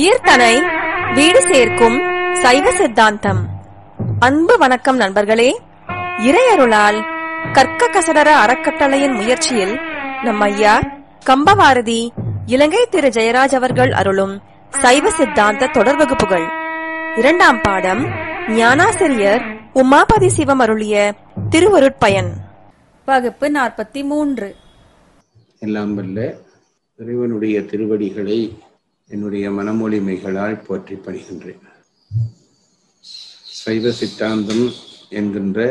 உயிர்தனை வீடு சேர்க்கும் சைவ சித்தாந்தம் அன்பு வணக்கம் நண்பர்களே இறையருளால் கற்க கசடர அறக்கட்டளையின் முயற்சியில் நம் ஐயா கம்பவாரதி இலங்கை திரு ஜெயராஜ் அவர்கள் அருளும் சைவ சித்தாந்த தொடர் வகுப்புகள் இரண்டாம் பாடம் ஞானாசிரியர் உமாபதி சிவம் அருளிய திருவருட்பயன் வகுப்பு நாற்பத்தி மூன்று எல்லாம் வல்ல இறைவனுடைய திருவடிகளை என்னுடைய மனமொழிமைகளால் போற்றி பணிகின்றேன் சைவ சித்தாந்தம் என்கின்ற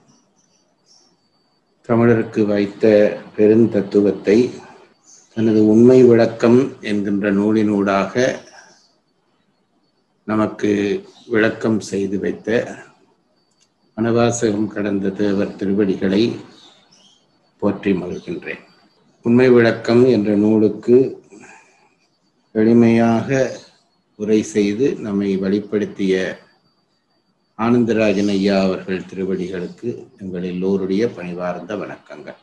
தமிழருக்கு வைத்த பெருந்தத்துவத்தை தனது உண்மை விளக்கம் என்கின்ற நூலினூடாக நமக்கு விளக்கம் செய்து வைத்த வனவாசகம் கடந்த தேவர் திருவடிகளை போற்றி மகிழ்கின்றேன் உண்மை விளக்கம் என்ற நூலுக்கு எளிமையாக உரை செய்து நம்மை வழிப்படுத்திய ஆனந்தராஜன் ஐயா அவர்கள் திருவடிகளுக்கு எங்கள் எல்லோருடைய பணிவார்ந்த வணக்கங்கள்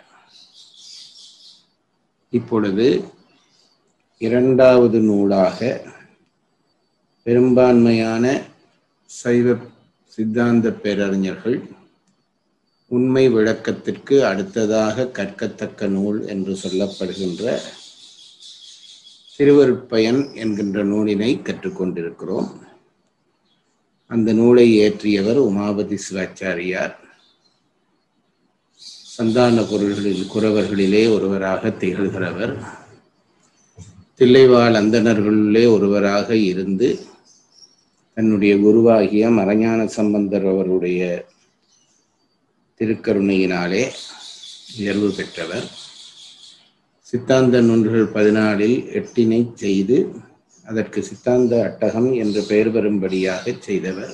இப்பொழுது இரண்டாவது நூலாக பெரும்பான்மையான சைவ சித்தாந்த பேரறிஞர்கள் உண்மை விளக்கத்திற்கு அடுத்ததாக கற்கத்தக்க நூல் என்று சொல்லப்படுகின்ற திருவருட்பயன் என்கின்ற நூலினை கற்றுக்கொண்டிருக்கிறோம் அந்த நூலை இயற்றியவர் உமாபதி சிவாச்சாரியார் சந்தான பொருள்களில் குறவர்களிலே ஒருவராக திகழ்கிறவர் தில்லைவாழ் அந்தணர்களுள்ளே ஒருவராக இருந்து தன்னுடைய குருவாகிய மரஞான சம்பந்தர் அவருடைய திருக்கருணையினாலே உயர்வு பெற்றவர் சித்தாந்த நூல்கள் பதினாலில் எட்டினை செய்து அதற்கு சித்தாந்த அட்டகம் என்று பெயர் பெறும்படியாக செய்தவர்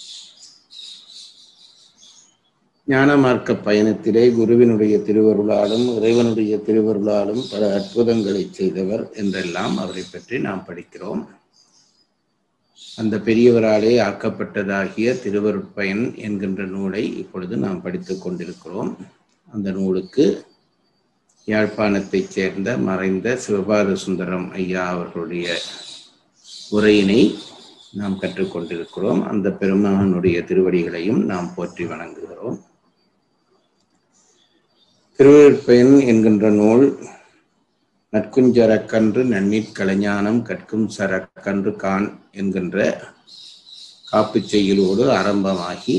ஞான மார்க்க பயணத்திலே குருவினுடைய திருவருளாலும் இறைவனுடைய திருவருளாலும் பல அற்புதங்களை செய்தவர் என்றெல்லாம் அவரை பற்றி நாம் படிக்கிறோம் அந்த பெரியவராலே ஆக்கப்பட்டதாகிய திருவருட்பயன் என்கின்ற நூலை இப்பொழுது நாம் படித்துக் கொண்டிருக்கிறோம் அந்த நூலுக்கு யாழ்ப்பாணத்தைச் சேர்ந்த மறைந்த சிவபாத சுந்தரம் ஐயா அவர்களுடைய உரையினை நாம் கற்றுக்கொண்டிருக்கிறோம் அந்த பெருமகனுடைய திருவடிகளையும் நாம் போற்றி வணங்குகிறோம் திருவருட்பயன் என்கின்ற நூல் நற்குஞ்சரக்கன்று நன்னீட் கலைஞானம் கற்கும் சரக்கன்று கான் என்கின்ற காப்புச் செய்யுளோடு ஆரம்பமாகி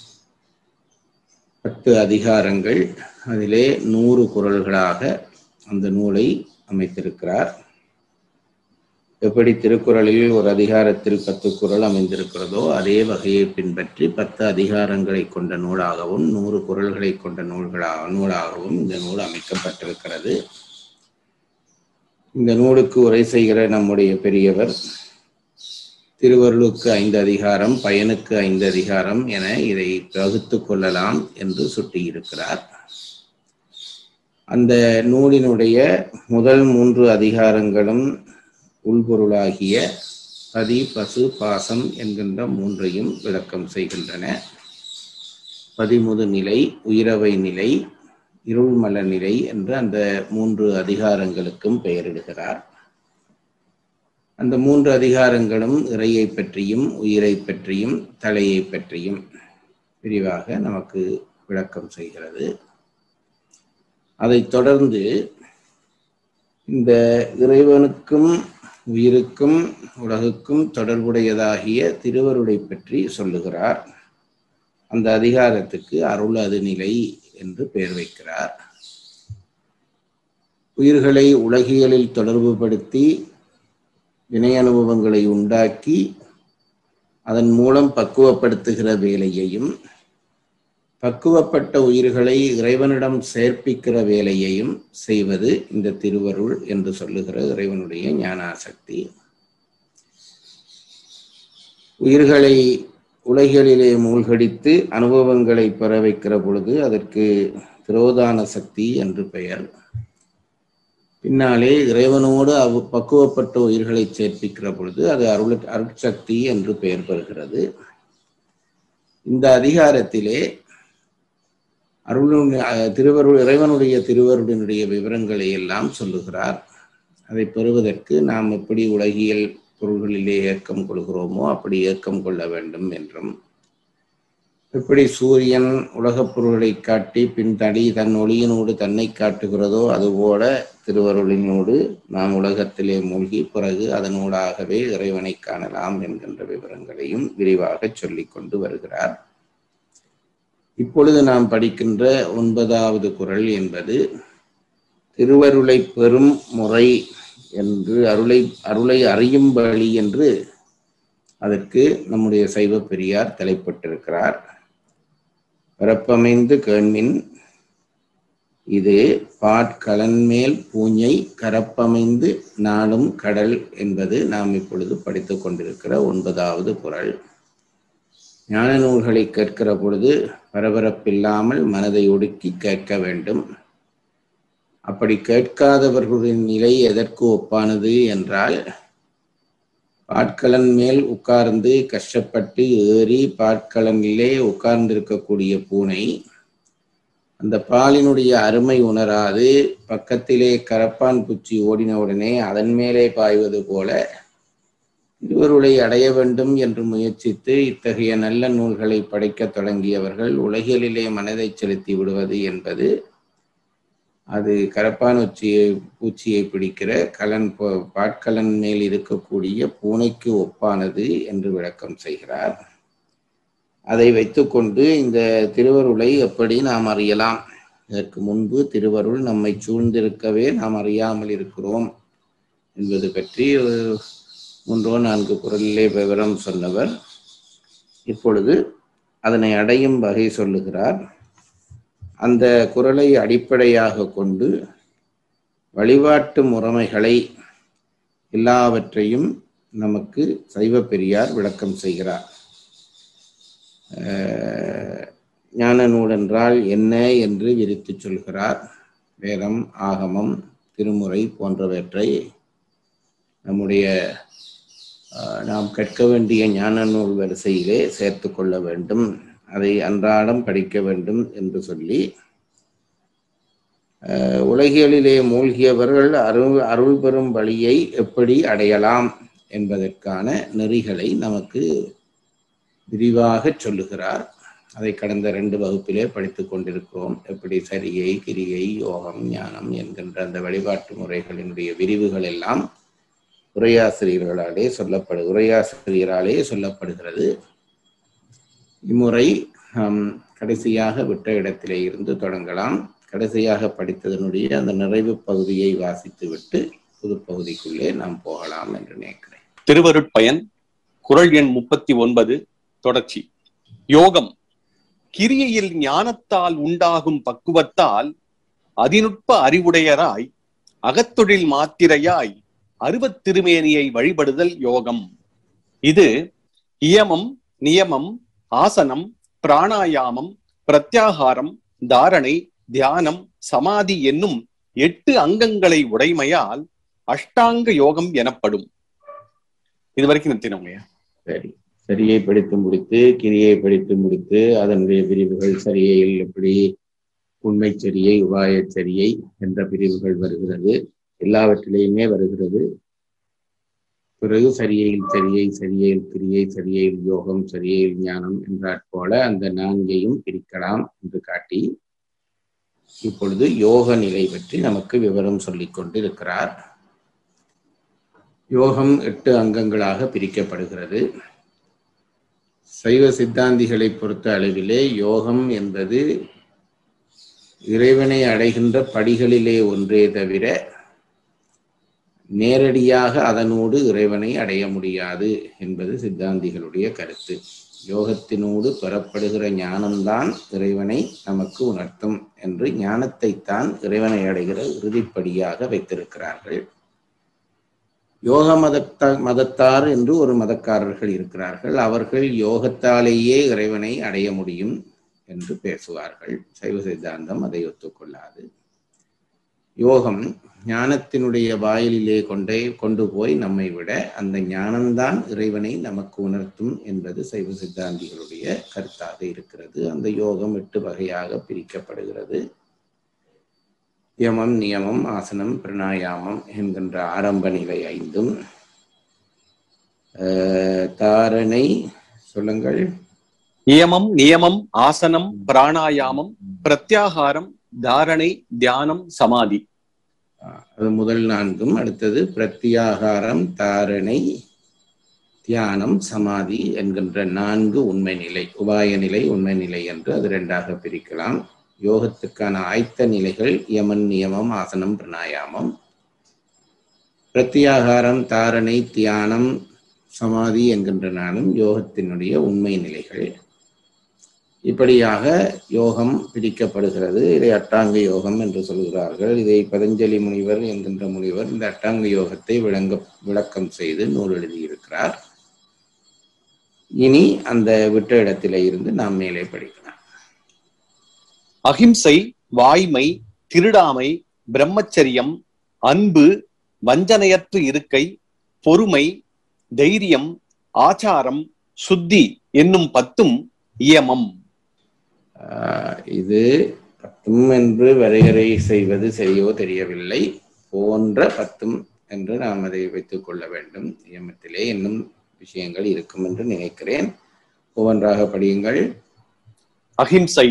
பத்து அதிகாரங்கள் அதிலே நூறு குரல்களாக அந்த நூலை அமைத்திருக்கிறார் எப்படி திருக்குறளில் ஒரு அதிகாரத்தில் பத்து குரல் அமைந்திருக்கிறதோ அதே வகையை பின்பற்றி பத்து அதிகாரங்களை கொண்ட நூலாகவும் நூறு குரல்களை கொண்ட நூல்களாக நூலாகவும் இந்த நூல் அமைக்கப்பட்டிருக்கிறது இந்த நூலுக்கு உரை செய்கிற நம்முடைய பெரியவர் திருவருளுக்கு ஐந்து அதிகாரம் பயனுக்கு ஐந்து அதிகாரம் என இதை பகுத்து கொள்ளலாம் என்று சுட்டியிருக்கிறார் அந்த நூலினுடைய முதல் மூன்று அதிகாரங்களும் உள்பொருளாகிய பதி பசு பாசம் என்கின்ற மூன்றையும் விளக்கம் செய்கின்றன பதிமுது நிலை உயிரவை நிலை இருள்மல நிலை என்று அந்த மூன்று அதிகாரங்களுக்கும் பெயரிடுகிறார் அந்த மூன்று அதிகாரங்களும் இறையை பற்றியும் உயிரை பற்றியும் தலையை பற்றியும் விரிவாக நமக்கு விளக்கம் செய்கிறது அதைத் தொடர்ந்து இந்த இறைவனுக்கும் உயிருக்கும் உலகுக்கும் தொடர்புடையதாகிய திருவருளை பற்றி சொல்லுகிறார் அந்த அதிகாரத்துக்கு அருள் அது நிலை என்று பெயர் வைக்கிறார் உயிர்களை உலகியலில் தொடர்புபடுத்தி வினை அனுபவங்களை உண்டாக்கி அதன் மூலம் பக்குவப்படுத்துகிற வேலையையும் பக்குவப்பட்ட உயிர்களை இறைவனிடம் சேர்ப்பிக்கிற வேலையையும் செய்வது இந்த திருவருள் என்று சொல்லுகிற இறைவனுடைய ஞானாசக்தி உயிர்களை உலகியலிலே மூழ்கடித்து அனுபவங்களை பெற வைக்கிற பொழுது அதற்கு திரோதான சக்தி என்று பெயர் பின்னாலே இறைவனோடு அவ் பக்குவப்பட்ட உயிர்களை சேர்ப்பிக்கிற பொழுது அது அருள் அருட்சக்தி என்று பெயர் பெறுகிறது இந்த அதிகாரத்திலே அருள் திருவருள் இறைவனுடைய திருவருளினுடைய விவரங்களை எல்லாம் சொல்லுகிறார் அதை பெறுவதற்கு நாம் எப்படி உலகியல் பொருள்களிலே ஏக்கம் கொள்கிறோமோ அப்படி ஏக்கம் கொள்ள வேண்டும் என்றும் எப்படி சூரியன் உலகப் பொருள்களை காட்டி பின் தடி தன் ஒளியினோடு தன்னை காட்டுகிறதோ அதுபோல திருவருளினோடு நாம் உலகத்திலே மூழ்கி பிறகு அதனூடாகவே இறைவனை காணலாம் என்கின்ற விவரங்களையும் விரிவாக சொல்லிக் கொண்டு வருகிறார் இப்பொழுது நாம் படிக்கின்ற ஒன்பதாவது குரல் என்பது திருவருளை பெறும் முறை என்று அருளை அருளை அறியும் வழி என்று அதற்கு நம்முடைய சைவ பெரியார் தலைப்பட்டிருக்கிறார் பிறப்பமைந்து கேண்மின் இது பாட்கலன் மேல் பூஞ்சை கரப்பமைந்து நாடும் கடல் என்பது நாம் இப்பொழுது படித்துக் கொண்டிருக்கிற ஒன்பதாவது குரல் ஞான நூல்களை கேட்கிற பொழுது பரபரப்பில்லாமல் மனதை ஒடுக்கி கேட்க வேண்டும் அப்படி கேட்காதவர்களின் நிலை எதற்கு ஒப்பானது என்றால் பாட்கலன் மேல் உட்கார்ந்து கஷ்டப்பட்டு ஏறி பாட்கலனிலே உட்கார்ந்திருக்கக்கூடிய பூனை அந்த பாலினுடைய அருமை உணராது பக்கத்திலே கரப்பான் பூச்சி ஓடினவுடனே அதன் மேலே பாய்வது போல இருவருளை அடைய வேண்டும் என்று முயற்சித்து இத்தகைய நல்ல நூல்களை படைக்கத் தொடங்கியவர்கள் உலகிலே மனதை செலுத்தி விடுவது என்பது அது கரப்பான் உச்சியை பூச்சியை பிடிக்கிற கலன் பாட்கலன் மேல் இருக்கக்கூடிய பூனைக்கு ஒப்பானது என்று விளக்கம் செய்கிறார் அதை வைத்துக்கொண்டு இந்த திருவருளை எப்படி நாம் அறியலாம் இதற்கு முன்பு திருவருள் நம்மை சூழ்ந்திருக்கவே நாம் அறியாமல் இருக்கிறோம் என்பது பற்றி மூன்றோ நான்கு குரலிலே விவரம் சொன்னவர் இப்பொழுது அதனை அடையும் வகை சொல்லுகிறார் அந்த குரலை அடிப்படையாக கொண்டு வழிபாட்டு முறைமைகளை எல்லாவற்றையும் நமக்கு சைவ பெரியார் விளக்கம் செய்கிறார் ஞான நூல் என்றால் என்ன என்று விரித்து சொல்கிறார் வேதம் ஆகமம் திருமுறை போன்றவற்றை நம்முடைய நாம் கற்க வேண்டிய ஞான நூல் வரிசையிலே சேர்த்து கொள்ள வேண்டும் அதை அன்றாடம் படிக்க வேண்டும் என்று சொல்லி உலகியலிலே மூழ்கியவர்கள் அருள் அருள் பெறும் வழியை எப்படி அடையலாம் என்பதற்கான நெறிகளை நமக்கு விரிவாக சொல்லுகிறார் அதை கடந்த ரெண்டு வகுப்பிலே படித்துக் கொண்டிருக்கிறோம் எப்படி சரியை கிரியை யோகம் ஞானம் என்கின்ற அந்த வழிபாட்டு முறைகளினுடைய விரிவுகள் எல்லாம் உரையாசிரியர்களாலே சொல்லப்படு உரையாசிரியராலே சொல்லப்படுகிறது இம்முறை நாம் கடைசியாக விட்ட இடத்திலே இருந்து தொடங்கலாம் கடைசியாக படித்ததனுடைய அந்த நிறைவு பகுதியை வாசித்து விட்டு புது பகுதிக்குள்ளே நாம் போகலாம் என்று நினைக்கிறேன் திருவருட்பயன் குரல் எண் முப்பத்தி ஒன்பது தொடர்ச்சி யோகம் கிரியையில் ஞானத்தால் உண்டாகும் பக்குவத்தால் அதிநுட்ப அறிவுடையராய் அகத்தொழில் மாத்திரையாய் அருவத் திருமேனியை வழிபடுதல் யோகம் இது இயமம் நியமம் ஆசனம் பிராணாயாமம் பிரத்யாகாரம் தாரணை தியானம் சமாதி என்னும் எட்டு அங்கங்களை உடைமையால் அஷ்டாங்க யோகம் எனப்படும் இது வரைக்கும் நிறுத்தினோங்க சரி சரியை படித்து முடித்து கிரியை படித்து முடித்து அதனுடைய பிரிவுகள் சரியையில் எப்படி உண்மை சரியை உபாய சரியை என்ற பிரிவுகள் வருகிறது எல்லாவற்றிலேயுமே வருகிறது பிறகு சரியையில் சரியை சரியையில் கிரியை சரியையில் யோகம் சரியையில் ஞானம் என்றாற் போல அந்த நான்கையும் பிரிக்கலாம் என்று காட்டி இப்பொழுது யோக நிலை பற்றி நமக்கு விவரம் சொல்லிக் கொண்டு இருக்கிறார் யோகம் எட்டு அங்கங்களாக பிரிக்கப்படுகிறது சைவ சித்தாந்திகளை பொறுத்த அளவிலே யோகம் என்பது இறைவனை அடைகின்ற படிகளிலே ஒன்றே தவிர நேரடியாக அதனோடு இறைவனை அடைய முடியாது என்பது சித்தாந்திகளுடைய கருத்து யோகத்தினோடு பெறப்படுகிற ஞானம்தான் இறைவனை நமக்கு உணர்த்தும் என்று ஞானத்தைத்தான் இறைவனை அடைகிற இறுதிப்படியாக வைத்திருக்கிறார்கள் யோக மதத்த மதத்தார் என்று ஒரு மதக்காரர்கள் இருக்கிறார்கள் அவர்கள் யோகத்தாலேயே இறைவனை அடைய முடியும் என்று பேசுவார்கள் சைவ சித்தாந்தம் அதை ஒத்துக்கொள்ளாது யோகம் ஞானத்தினுடைய வாயிலிலே கொண்டே கொண்டு போய் நம்மை விட அந்த ஞானம்தான் இறைவனை நமக்கு உணர்த்தும் என்பது சைவ சித்தாந்திகளுடைய கருத்தாக இருக்கிறது அந்த யோகம் எட்டு வகையாக பிரிக்கப்படுகிறது யமம் நியமம் ஆசனம் பிரணாயாமம் என்கின்ற ஆரம்ப நிலை ஐந்தும் அஹ், தாரணை சொல்லுங்கள் நியமம் நியமம் ஆசனம் பிராணாயாமம் பிரத்யாகாரம் தாரணை தியானம் சமாதி அது முதல் நான்கும் அடுத்தது பிரத்யாகாரம் தாரணை தியானம் சமாதி என்கின்ற நான்கு உண்மை நிலை உபாய நிலை உண்மை நிலை என்று அது ரெண்டாக பிரிக்கலாம் யோகத்துக்கான ஆயத்த நிலைகள் யமன் நியமம் ஆசனம் பிரணாயாமம் பிரத்யாகாரம் தாரணை தியானம் சமாதி என்கின்ற நாளும் யோகத்தினுடைய உண்மை நிலைகள் இப்படியாக யோகம் பிரிக்கப்படுகிறது இதை அட்டாங்க யோகம் என்று சொல்கிறார்கள் இதை பதஞ்சலி முனிவர் என்கின்ற முனிவர் இந்த அட்டாங்க யோகத்தை விளங்க விளக்கம் செய்து நூல் எழுதியிருக்கிறார் இனி அந்த விட்ட இடத்திலே இருந்து நாம் மேலே படிக்கலாம் அகிம்சை வாய்மை திருடாமை பிரம்மச்சரியம் அன்பு வஞ்சனையற்று இருக்கை பொறுமை தைரியம் ஆச்சாரம் சுத்தி என்னும் பத்தும் இயமம் ஆஹ் இது பத்தும் என்று வரையறை செய்வது சரியோ தெரியவில்லை போன்ற பத்தும் என்று நாம் அதை வைத்துக் கொள்ள வேண்டும் நியமத்திலே இன்னும் விஷயங்கள் இருக்கும் என்று நினைக்கிறேன் ஒவ்வொன்றாக படியுங்கள் அகிம்சை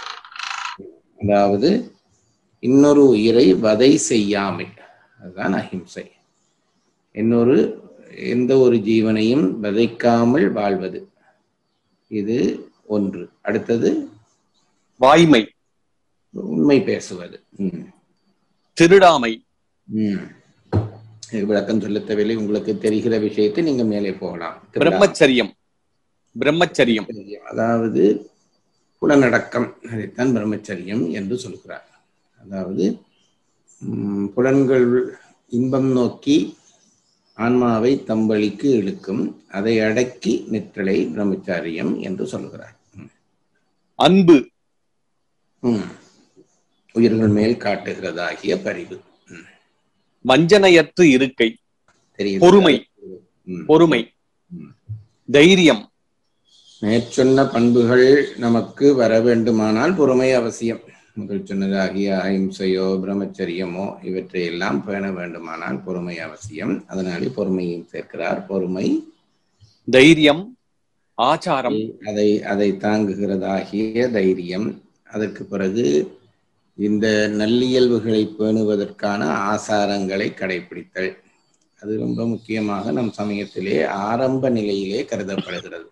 அதாவது இன்னொரு உயிரை வதை செய்யாமை அதுதான் அஹிம்சை இன்னொரு எந்த ஒரு ஜீவனையும் வதைக்காமல் வாழ்வது இது ஒன்று அடுத்தது வாய்மை உண்மை பேசுவது ம். திருடாமை ம். இது விளக்கம் சொல்ல தேவையில்லை உங்களுக்கு தெரிகிற விஷயத்தை நீங்க மேலே போகலாம் பிரம்மச்சரியம் பிரம்மச்சரியம் அதாவது புலனடக்கம் அதைத்தான் பிரம்மச்சரியம் என்று சொல்கிறார் அதாவது ம், புலன்கள் இன்பம் நோக்கி ஆன்மாவை தம்பளிக்கு இழுக்கும் அதை அடக்கி நிற்றலை பிரம்மச்சாரியம் என்று சொல்கிறார் ம். அன்பு ம். உயிர்கள் மேல் காட்டுகிறதாகிய பரிவு ம். வஞ்சனையற்று இருக்கை தெரியுது பொறுமை. ம். பொறுமை ம். தைரியம் மேற்சொன்ன பண்புகள் நமக்கு வர வேண்டுமானால் பொறுமை அவசியம் முதல் சொன்னதாகிய அஹிம்சையோ பிரம்மச்சரியமோ இவற்றையெல்லாம் பேண வேண்டுமானால் பொறுமை அவசியம் அதனாலே பொறுமையும் சேர்க்கிறார் பொறுமை தைரியம் ஆச்சாரம் அதை அதை தாங்குகிறதாகிய தைரியம் அதற்கு பிறகு இந்த நல்லியல்புகளை பேணுவதற்கான ஆசாரங்களை கடைபிடித்தல் அது ரொம்ப முக்கியமாக நம் சமயத்திலே ஆரம்ப நிலையிலே கருதப்படுகிறது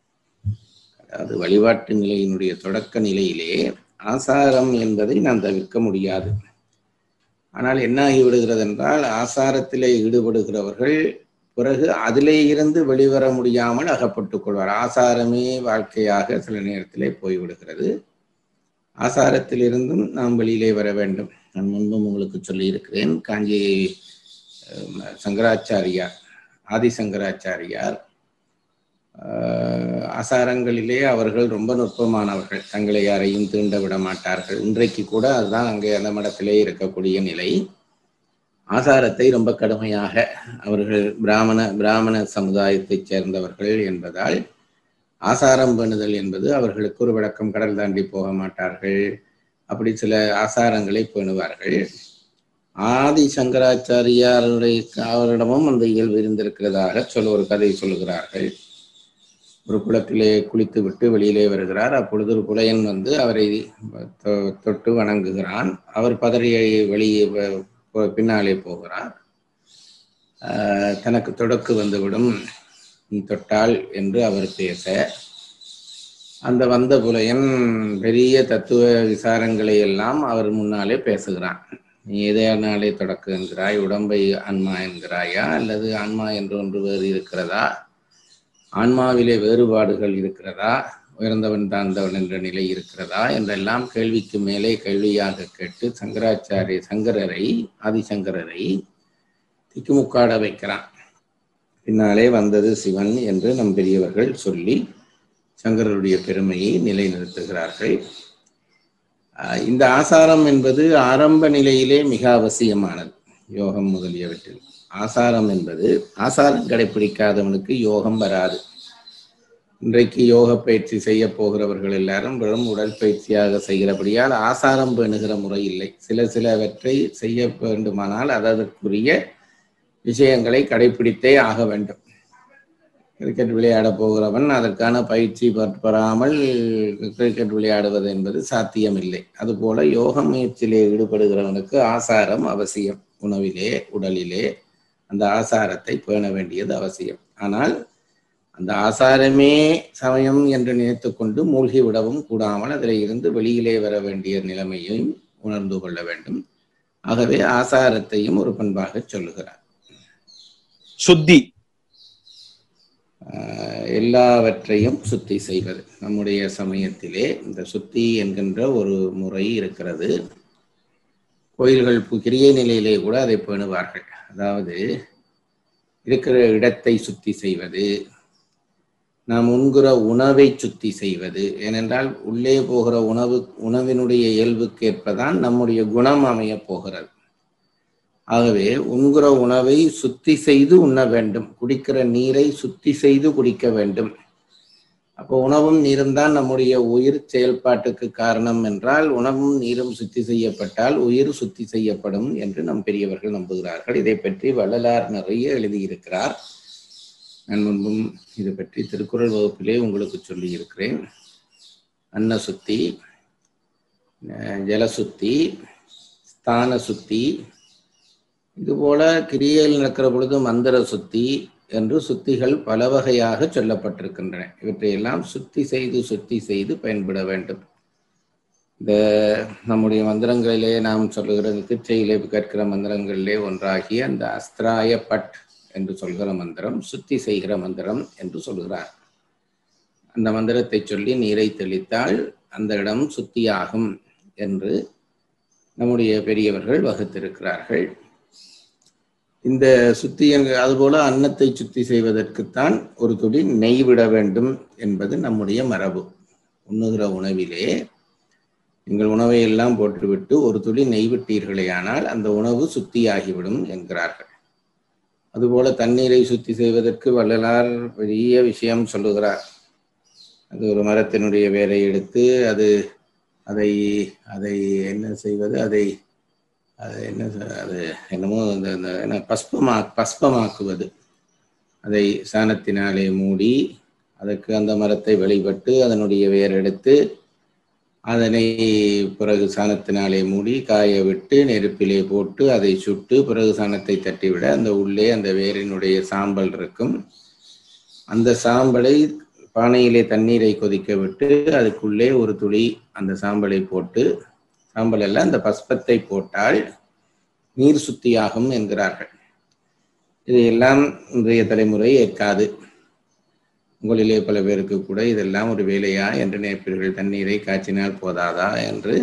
அதாவது வழிபாட்டு நிலையினுடைய தொடக்க நிலையிலே ஆசாரம் என்பதை நாம் தவிர்க்க முடியாது ஆனால் என்ன ஆகிவிடுகிறது என்றால் ஆசாரத்திலே ஈடுபடுகிறவர்கள் பிறகு அதிலே இருந்து வெளிவர முடியாமல் அகப்பட்டுக் கொள்வார் ஆசாரமே வாழ்க்கையாக சில நேரத்திலே போய்விடுகிறது ஆசாரத்திலிருந்தும் நாம் வெளியிலே வர வேண்டும் நான் முன்பும் உங்களுக்கு சொல்லியிருக்கிறேன் காஞ்சி அஹ், சங்கராச்சாரியார் ஆதி சங்கராச்சாரியார் ஆஹ், ஆசாரங்களிலே அவர்கள் ரொம்ப நுட்பமானவர்கள் தங்களை யாரையும் தீண்ட விட மாட்டார்கள் இன்றைக்கு கூட அதுதான் அங்கே அந்த மடத்திலே இருக்கக்கூடிய நிலை ஆசாரத்தை ரொம்ப கடுமையாக அவர்கள் பிராமண பிராமண சமுதாயத்தைச் சேர்ந்தவர்கள் என்பதால் ஆசாரம் பேணுதல் என்பது அவர்களுக்கு ஒரு விளக்கம் கடல் தாண்டி போக மாட்டார்கள் அப்படி சில ஆசாரங்களை பேணுவார்கள் ஆதி சங்கராச்சாரியாருடைய அவரிடமும் அந்த இயல்பு இருந்திருக்கிறதாக சொல்ல ஒரு கதை சொல்லுகிறார்கள் ஒரு குளத்திலே குளித்து விட்டு வெளியிலே வருகிறார் அப்பொழுது ஒரு புலையன் வந்து அவரை தொ- தொட்டு வணங்குகிறான் அவர் பதறிய வெளியே வ- போ- பின்னாலே போகிறார் ஆஹ் தனக்கு தொடக்கு வந்துவிடும் நீ தொட்டால் என்று அவர் பேச அந்த வந்த புலையன் பெரிய தத்துவ விசாரங்களை எல்லாம் அவர் முன்னாலே பேசுகிறான் நீ எதனாலே தொடக்கு என்கிறாய் உடம்பை ஆன்மா என்கிறாயா அல்லது ஆன்மா என்று ஒன்று வேறு இருக்கிறதா ஆன்மாவிலே வேறுபாடுகள் இருக்கிறதா உயர்ந்தவன் தாழ்ந்தவன் என்ற நிலை இருக்கிறதா என்றெல்லாம் கேள்விக்கு மேலே கேள்வியாக கேட்டு சங்கராச்சாரிய சங்கரரை ஆதிசங்கரரை திக்குமுக்காட வைக்கிறான் பின்னாலே வந்தது சிவன் என்று நம் பெரியவர்கள் சொல்லி சங்கரருடைய பெருமையை நிலைநிறுத்துகிறார்கள் ஆஹ் இந்த ஆசாரம் என்பது ஆரம்ப நிலையிலே மிக அவசியமானது யோகம் முதலியவற்றில் ஆசாரம் என்பது ஆசாரம் கடைபிடிக்காதவனுக்கு யோகம் வராது இன்றைக்கு யோக பயிற்சி செய்ய போகிறவர்கள் எல்லாரும் வெறும் உடற்பயிற்சியாக செய்கிறபடியால் ஆசாரம் பேணுகிற முறை இல்லை சில சிலவற்றை செய்ய வேண்டுமானால் அதற்குரிய விஷயங்களை கடைபிடித்தே ஆக வேண்டும் கிரிக்கெட் விளையாட போகிறவன் அதற்கான பயிற்சி பெற்- பெறாமல் கிரிக்கெட் விளையாடுவது என்பது சாத்தியமில்லை அதுபோல யோக முயற்சியிலே ஈடுபடுகிறவனுக்கு ஆசாரம் அவசியம் உணவிலே உடலிலே அந்த ஆசாரத்தை பேண வேண்டியது அவசியம் ஆனால் அந்த ஆசாரமே சமயம் என்று நினைத்துக்கொண்டு மூழ்கி விடவும் கூடாமல் அதில் இருந்து வெளியிலே வர வேண்டிய நிலைமையும் உணர்ந்து கொள்ள வேண்டும் ஆகவே ஆசாரத்தையும் ஒரு பண்பாக சொல்லுகிறார் சுத்தி ஆஹ் எல்லாவற்றையும் சுத்தி செய்வது நம்முடைய சமயத்திலே இந்த சுத்தி என்கின்ற ஒரு முறை இருக்கிறது கோயில்கள் பு- கிரியை நிலையிலே கூட அதை பேணுவார்கள் அதாவது இருக்கிற இடத்தை சுத்தி செய்வது நாம் உண்கிற உணவை சுத்தி செய்வது ஏனென்றால் உள்ளே போகிற உணவு உணவினுடைய இயல்புக்கேற்பதான் நம்முடைய குணம் அமையப் போகிறது ஆகவே உண்கிற உணவை சுத்தி செய்து உண்ண வேண்டும் குடிக்கிற நீரை சுத்தி செய்து குடிக்க வேண்டும் அப்போ உணவும் நீரும் தான் நம்முடைய உயிர் செயல்பாட்டுக்கு காரணம் என்றால் உணவும் நீரும் சுத்தி செய்யப்பட்டால் உயிர் சுத்தி செய்யப்படும் என்று நம் பெரியவர்கள் நம்புகிறார்கள் இதை பற்றி வள்ளலார் நிறைய எழுதியிருக்கிறார் நான் முன்பும் இது பற்றி திருக்குறள் வகுப்பிலே உங்களுக்கு சொல்லியிருக்கிறேன் அன்ன சுத்தி அஹ் ஜலசுத்தி ஸ்தான சுத்தி இதுபோல கிரியையில் நடக்கிற பொழுது மந்திர சுத்தி என்று சுத்திகள் பல வகையாக சொல்லப்பட்டிருக்கின்றன இவற்றையெல்லாம் சுத்தி செய்து சுத்தி செய்து பயன்பட வேண்டும் இந்த நம்முடைய மந்திரங்களிலே நாம் சொல்லுகிற திருச்சையிலே கேட்கிற மந்திரங்களிலே ஒன்றாகிய அந்த அஸ்திராய பட் என்று சொல்கிற மந்திரம் சுத்தி செய்கிற மந்திரம் என்று சொல்கிறார் அந்த மந்திரத்தை சொல்லி நீரை தெளித்தால் அந்த இடம் சுத்தியாகும் என்று நம்முடைய பெரியவர்கள் வகுத்திருக்கிறார்கள் இந்த சுத்தி என்க- அதுபோல அன்னத்தை சுத்தி செய்வதற்குத்தான் ஒரு துளி நெய் விட வேண்டும் என்பது நம்முடைய மரபு உண்ணுகிற உணவிலே நீங்கள் உணவை எல்லாம் போட்டுவிட்டு ஒரு துளி நெய் விட்டீர்களேயானால் அந்த உணவு சுத்தியாகிவிடும் என்கிறார்கள் அதுபோல தண்ணீரை சுத்தி செய்வதற்கு வள்ளலார் பெரிய விஷயம் சொல்லுகிறார் அது ஒரு மரத்தினுடைய வேரை எடுத்து அது அதை அதை என்ன செய்வது அதை அது என்ன சொ- அது என்னமோ இந்த இந்த என்ன பஸ்பமா பஸ்பமாக்குவது அதை சாணத்தினாலே மூடி அதற்கு அந்த மரத்தை வெளிப்பட்டு அதனுடைய வேர் எடுத்து அதனை பிறகு சாணத்தினாலே மூடி காய விட்டு நெருப்பிலே போட்டு அதை சுட்டு பிறகு சாணத்தை தட்டிவிட அந்த உள்ளே அந்த வேரினுடைய சாம்பல் இருக்கும் அந்த சாம்பலை பானையிலே தண்ணீரை கொதிக்க விட்டு அதுக்குள்ளே ஒரு துளி அந்த சாம்பலை போட்டு சாம்பல் அல்ல அந்த பஸ்பத்தை போட்டால் நீர் சுத்தியாகும் என்கிறார்கள் இதையெல்லாம் இன்றைய தலைமுறை ஏற்காது உங்களிலே பல பேருக்கு கூட இதெல்லாம் ஒரு வேலையா என்று நினைப்பீர்கள் தண்ணீரை காய்ச்சினால் போதாதா என்று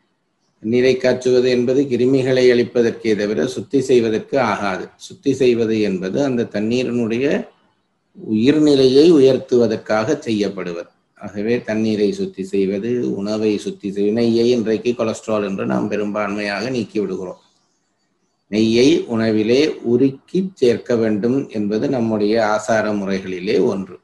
நீரை காய்ச்சுவது என்பது கிருமிகளை அழிப்பதற்கே தவிர சுத்தி செய்வதற்கு ஆகாது சுத்தி செய்வது என்பது அந்த தண்ணீரினுடைய உயிர்நிலையை உயர்த்துவதற்காக செய்யப்படுவது ஆகவே தண்ணீரை சுத்தி செய்வது உணவை சுத்தி செய் நெய்யை இன்றைக்கு கொலஸ்ட்ரால் என்று நாம் பெரும்பான்மையாக நீக்கி விடுகிறோம் நெய்யை உணவிலே உருக்கி சேர்க்க வேண்டும் என்பது நம்முடைய ஆசார முறைகளிலே ஒன்று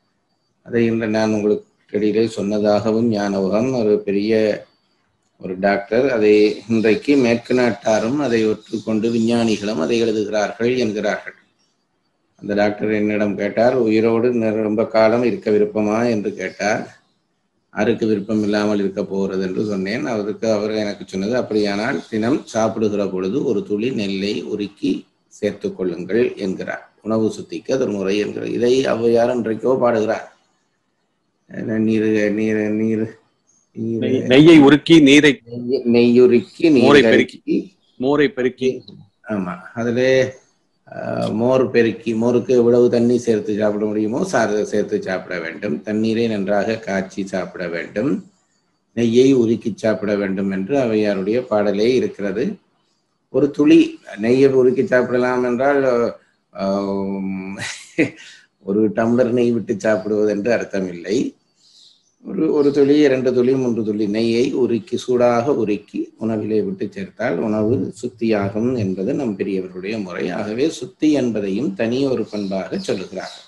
அதை இன்று நான் உங்களுக்கு இடையிலே சொன்னதாகவும் ஞானவகம் ஒரு பெரிய ஒரு டாக்டர் அதை இன்றைக்கு மேற்கு நாட்டாரும் அதை ஒற்றுக்கொண்டு விஞ்ஞானிகளும் அதை எழுதுகிறார்கள் என்கிறார்கள் அந்த டாக்டர் என்னிடம் கேட்டார் உயிரோடு நெ- ரொம்ப காலம் இருக்க விருப்பமா என்று கேட்டார் யாருக்கு விருப்பம் இல்லாமல் இருக்க போகிறது என்று சொன்னேன் அவருக்கு அவர் எனக்கு சொன்னது அப்படியானால் தினம் சாப்பிடுகிற பொழுது ஒரு துளி நெல்லை உருக்கி சேர்த்துக் கொள்ளுங்கள் என்கிறார் உணவு சுத்திக்கு அது ஒரு முறை என்கிறார் இதை ஔவையார் இன்றைக்கோ பாடுகிறார் அஹ் நீர் நீர் நீர் நீர் நெய்- நெய்யை உருக்கி நீரை நெய்- நெய்யுருக்கி மோரை நீர் பெருக்கி. கருக்கி மோரை பெருக்கி ஆமா அதுல ஆஹ், மோர் பெருக்கி மோருக்கு எவ்வளவு தண்ணி சேர்த்து சாப்பிட முடியுமோ சாறு சேர்த்து சாப்பிட வேண்டும் தண்ணீரை நன்றாக காய்ச்சி சாப்பிட வேண்டும் நெய்யை உருக்கி சாப்பிட வேண்டும் என்று அவையாருடைய பாடலே இருக்கிறது ஒரு துளி நெய்யை உருக்கி சாப்பிடலாம் என்றால் ஆஹ், ஒரு டம்ளர் நெய் விட்டு சாப்பிடுவது என்று அர்த்தமில்லை ஒரு ஒரு துளி இரண்டு துளி மூன்று துளி நெய்யை உருக்கி சூடாக உருக்கி உணவிலே விட்டு சேர்த்தால் உணவு சுத்தியாகும் என்பது நம் பெரியவர்களுடைய முறை ஆகவே சுத்தி என்பதையும் தனி ஒரு பண்பாக சொல்லுகிறார்கள்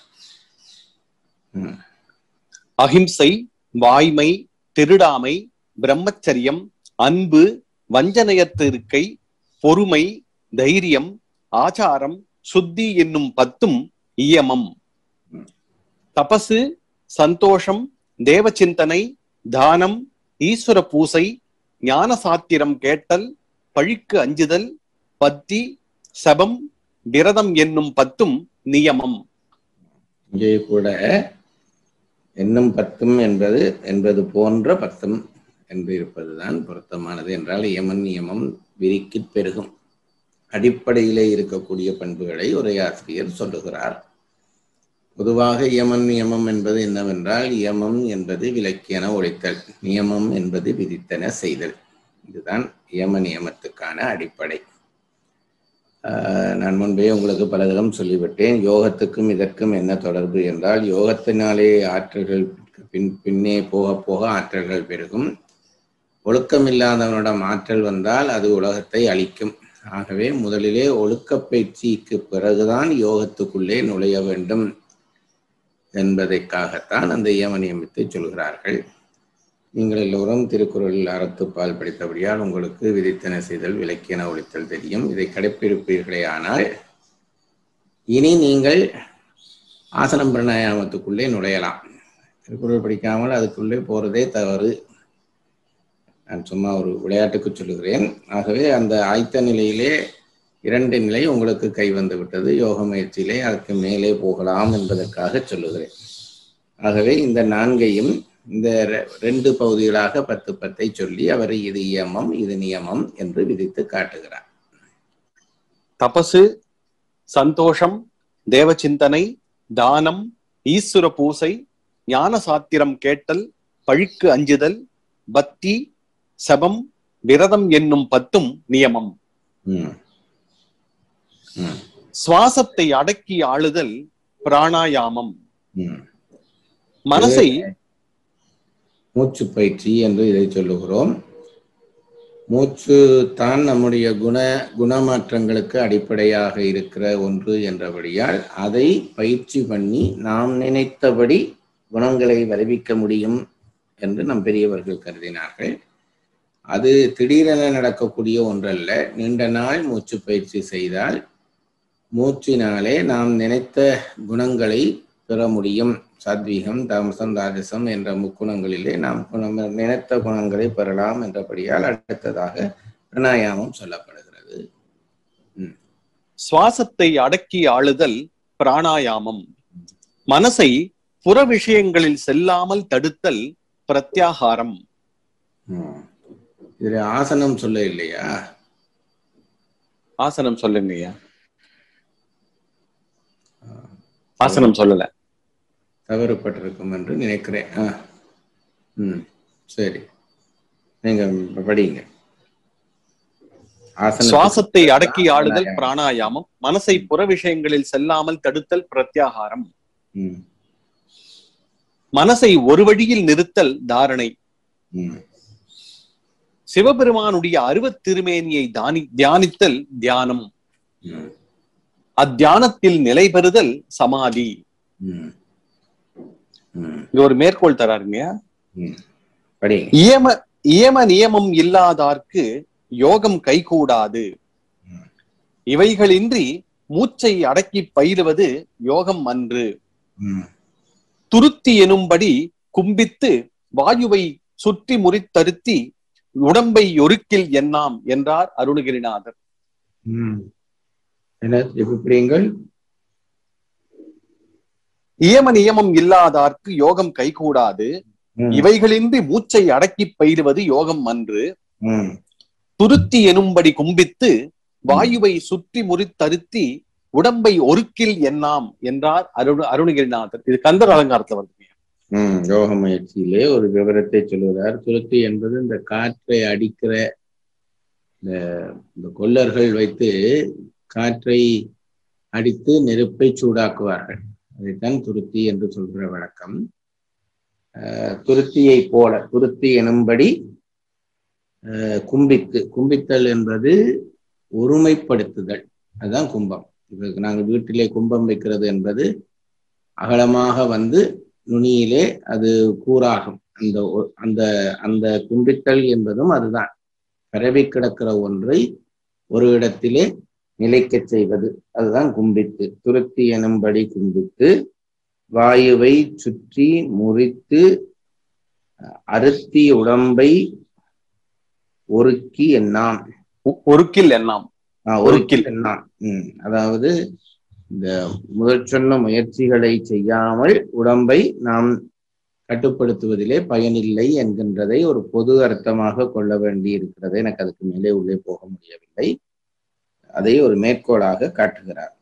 ம். அகிம்சை வாய்மை திருடாமை பிரம்மச்சரியம் அன்பு வஞ்சனையற்ற இருக்கை பொறுமை தைரியம் ஆச்சாரம் சுத்தி என்னும் பத்தும் இயமம் தபசு சந்தோஷம் தேவசிந்தனை தானம் ஈஸ்வர பூசை ஞான சாத்திரம் கேட்டல் பழிக்கு அஞ்சுதல் பத்தி சபம் விரதம் என்னும் பத்தும் நியமம் இங்கே கூட என்னும் பத்தும் என்பது என்பது போன்ற பத்தும் என்று இருப்பதுதான் பொருத்தமானது என்றால் யமன் நியமம் விரிக்கு பெருகும் அடிப்படையிலே இருக்கக்கூடிய பண்புகளை உரையாசிரியர் சொல்லுகிறார் பொதுவாக யமன் நியமம் என்பது என்னவென்றால் யமம் என்பது விலக்கியன ஒழித்தல் நியமம் என்பது விதித்தன செய்தல் இதுதான் யம நியமத்துக்கான அடிப்படை ஆஹ் நான் முன்பே உங்களுக்கு பலதரம் சொல்லிவிட்டேன் யோகத்துக்கும் இதற்கும் என்ன தொடர்பு என்றால் யோகத்தினாலே ஆற்றல்கள் பின் பின்னே போக போக ஆற்றல்கள் பெருகும் ஒழுக்கமில்லாதவனிடம் ஆற்றல் வந்தால் அது உலகத்தை அழிக்கும் ஆகவே முதலிலே ஒழுக்க பயிற்சிக்கு பிறகுதான் யோகத்துக்குள்ளே நுழைய வேண்டும் என்பதற்காகத்தான் அந்த யம நியமத்தை சொல்கிறார்கள் நீங்கள் எல்லோரும் திருக்குறளில் அறத்துப்பால் படித்தபடியால் உங்களுக்கு விதித்தன செய்தல் விலக்கியன ஒழித்தல் தெரியும் இதை கடைப்பிடிப்பீர்களே ஆனால் இனி நீங்கள் ஆசனம் பிரணாயாமத்துக்குள்ளே நுழையலாம் திருக்குறள் படிக்காமல் அதுக்குள்ளே போறதே தவறு நான் சும்மா ஒரு விளையாட்டுக்கு சொல்லுகிறேன் ஆகவே அந்த ஆயத்த நிலையிலே இரண்டு நிலை உங்களுக்கு கை வந்து விட்டது யோக முயற்சியிலே அதற்கு மேலே போகலாம் என்பதற்காக சொல்லுகிறேன் ஆகவே இந்த நான்கையும் இந்த ரெ- ரெண்டு பகுதிகளாக பத்து பத்தை சொல்லி அவர் இது இயமம் இது நியமம் என்று விதித்து காட்டுகிறார் தபசு சந்தோஷம் தேவசிந்தனை தானம் ஈஸ்வர பூசை ஞான சாத்திரம் கேட்டல் பழிக்கு அஞ்சுதல் பக்தி சபம் விரதம் என்னும் பத்தும் நியமம் ம். ம். சுவாசத்தை அடக்கி ஆளுதல் பிராணாயாமம் ம். மனசை மூச்சு பயிற்சி என்று இதை சொல்லுகிறோம் மூச்சு தான் நம்முடைய குண குணமாற்றங்களுக்கு அடிப்படையாக இருக்கிற ஒன்று என்றபடியால் அதை பயிற்சி பண்ணி நாம் நினைத்தபடி குணங்களை வருவிக்க முடியும் என்று நம் பெரியவர்கள் கருதினார்கள் அது திடீரென நடக்கக்கூடிய ஒன்றல்ல நீண்ட நாள் மூச்சு பயிற்சி செய்தால் மூச்சினாலே நாம் நினைத்த குணங்களை பெற முடியும் சாத்வீகம் தாமசம் ராஜசம் என்ற முக்குணங்களிலே நாம் குணம் நினைத்த குணங்களை பெறலாம் என்றபடியால் அடுத்ததாக பிரணாயாமம் சொல்லப்படுகிறது சுவாசத்தை அடக்கி ஆளுதல் பிராணாயாமம் மனசை புற விஷயங்களில் செல்லாமல் தடுத்தல் பிரத்யாகாரம் ம். இதுல ஆசனம் சொல்ல இல்லையா ஆசனம் சொல்லுங்கய்யா ஆசனம் சொல்லல தவறுபட்டிருக்கும் என்று நினைக்கிறேன் ஆ ம் சரி நீங்க படிங்க ஆசனத்துக்கு சுவாசத்தை அடக்கி ஆளுதல் பிராணாயாமம் மனசை புற விஷயங்களில் செல்லாமல் தடுத்தல் பிரத்யாகாரம் ம், மனசை ஒரு வழியில் நிறுத்தல் தாரணை ம், சிவபெருமானுடைய அருவத் திருமேனியை தானி தியானித்தல் தியானம் ம், அத்தியானத்தில் நிலை பெறுதல் சமாதி ம், ம், இங்க ஒரு மேற்கோள் தராருங்க ம். படிங்க இயம இயம நியமம் இல்லாதார்க்கு யோகம் கைகூடாது ம். இவைகளின்றி மூச்சை அடக்கி பயிலுவது யோகம் அன்று ம், துருத்தி எனும்படி கும்பித்து வாயுவை சுற்றி முறித்தருத்தி உடம்பை ஒருக்கில் எண்ணாம் என்றார் அருணகிரிநாதர் ம். என்ன எப்படிங்கள் இயம நியமம் இல்லாதார்க்கு யோகம் கைகூடாது ம், இவைகளின்றி மூச்சை அடக்கி பயிலுவது யோகம் அன்று ம், துருத்தி எனும்படி கும்பித்து வாயுவை சுற்றி முறித்தருத்தி உடம்பை ஒருக்கில் எண்ணாம் என்றார் அருண் அருணகிரிநாதர் இது கந்தர் அலங்காரத்துல வருது ம், யோக முயற்சியிலே ஒரு விவரத்தை சொல்லுகிறார் துருத்தி என்பது இந்த காற்றை அடிக்கிற இந்த இந்த கொல்லர்கள் வைத்து காற்றை அடித்து நெருப்பை சூடாக்குவார்கள் அதைத்தான் துருத்தி என்று சொல்கிற வழக்கம் அஹ், துருத்தியை போல துருத்தி எனும்படி அஹ், கும்பித்து கும்பித்தல் என்பது ஒருமைப்படுத்துதல் அதுதான் கும்பம் இப்ப நாங்கள் வீட்டிலே கும்பம் வைக்கிறது என்பது அகலமாக வந்து நுனியிலே அது கூறாகும் அந்த ஒ- அந்த அந்த கும்பித்தல் என்பதும் அதுதான் பரவி கிடக்கிற ஒன்றை ஒரு இடத்திலே நிலைக்கச் செய்வது அதுதான் கும்பித்து துருத்தி எனும்படி கும்பித்து வாயுவை சுற்றி முறித்து அருத்தி உடம்பை ஒருக்கி எண்ணாம் ஒ- ஒருக்கில் எண்ணாம் ஆஹ் ஒருக்கில் எண்ணாம் உம் அதாவது இந்த முதல் சொன்ன முயற்சிகளை செய்யாமல் உடம்பை நாம் கட்டுப்படுத்துவதிலே பயனில்லை என்கின்றதை ஒரு பொது அர்த்தமாக கொள்ள வேண்டி இருக்கிறது எனக்கு அதுக்கு மேலே உள்ளே போக முடியவில்லை அதை ஒரு மேற்கோளாக காட்டுகிறார்